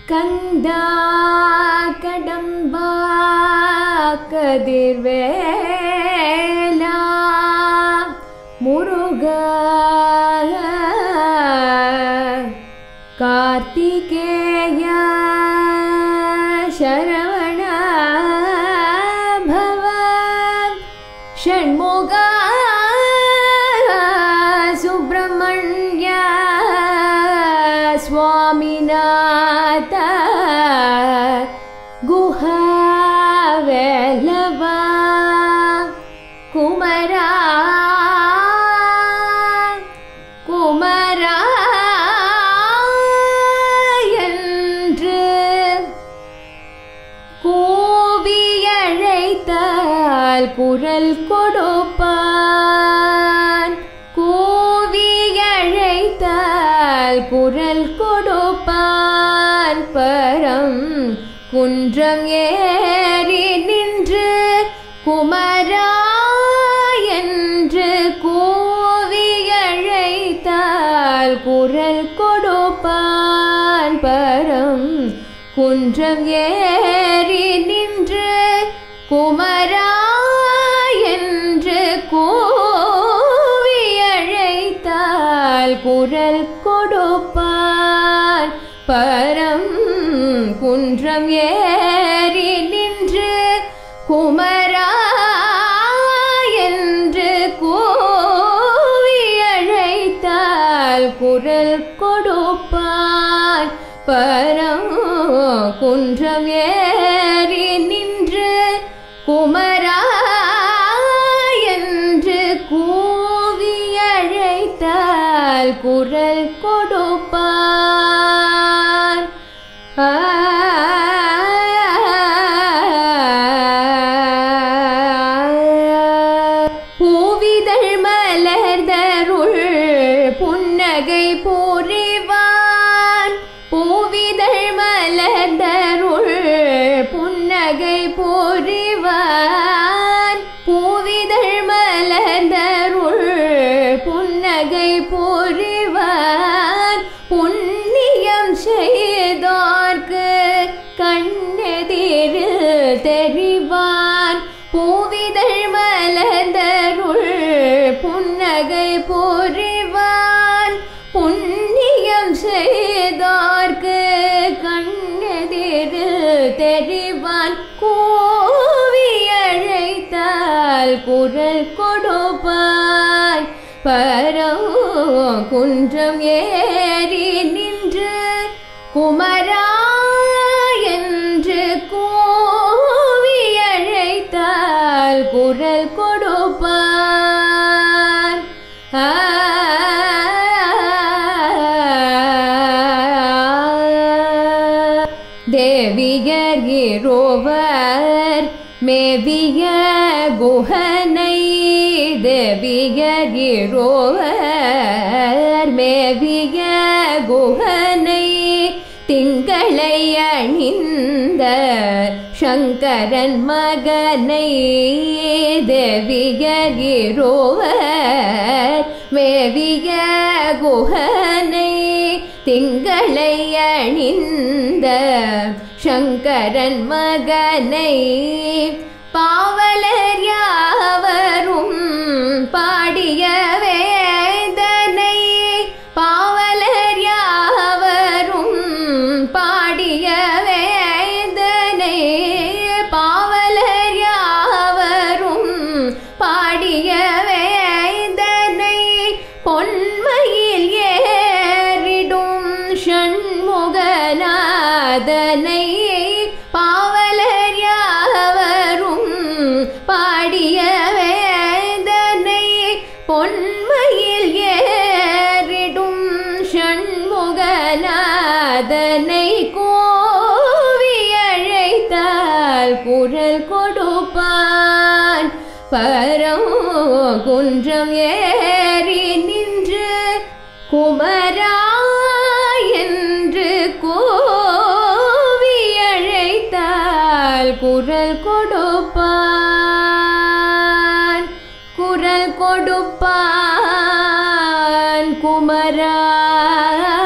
கந்தா கடம்பா கதிர்வேலா முருகா கார்த்திகேயா சரவண பவ ஷண்முகா சுப்பிரமணிய சுவாமிநாத குஹவேலவா குமரா குமரா என்று கூவி அழைத்தால் குரல் கொடுப்பான் கூவி அழைத்தால் குரல் கொடுப்பான் பரம் குன்றம் ஏறி நின்று குமரா என்று கூவி அழைத்தால் குரல் கொடுப்பான் பரம் குன்றம் ஏறி நின்று குமரா என்று கூவி அழைத்தால் குரல் கொடுப்பான் பரம் குன்றம் ஏறி நின்று குமரா என்று கூவி அழைத்தால் குரல் கொடுப்பான் பரம் குன்றம் ஏறி நின்று குமரா என்று கூவி அழைத்தால் குரல் கொடுப்பான் ஆ பூவிதழ் மலர்தருள் புன்னகை புரிவான் பூவிதழ் மலர்தருள் புன்னகை புரிவான் பூவிதழ் மலர்தருள் புன்னகை புரிவான் புண்ணியம் செய்தோர்க்கு கண்ணெதிரில் தெரிவான் பூவிதழ் மலர்ந்தருள் புன்னகை புரிவான் புண்ணியம் செய்தோர்க்கு கண்ணெதிரில் தெரிவான் கூவி அழைத்தால் குரல் கொடுப்பான் பரம் குன்றம் ஏறி நின்று குமரா என்று கூவி அழைத்தால் குரல் கொடுப்பான் ஆ தேவியர் இருவர் மேவிய குஹனை தேவியர் இருவர் மேவிய குஹனை திங்களை அணிந்த சங்கரன் மகனை தேவியர் இருவர் மேவிய குஹனை திங்களை அணிந்த சங்கரன் மகனை பாவலர் யாவரும் பாடிய வேதனை பாவலர் யாவரும் பாடிய வேதனை பாவலர் யாவரும் பாடிய வேதனை பொன்மையில் ஏறிடும் ஷண்முகநாதனை பாவலர் யாவரும் பாடிய வேதனை பொன்மையில் ஏறிடும் ஷண்முகநாதனை கோவி அழைத்தால் குரல் கொடுப்பான் பரம் குன்றம் ஏறி நின்று குமரா என்று கோவி அழைத்தால் குரல் கொடுப்பான் குரல் கொடுப்பான் குமரா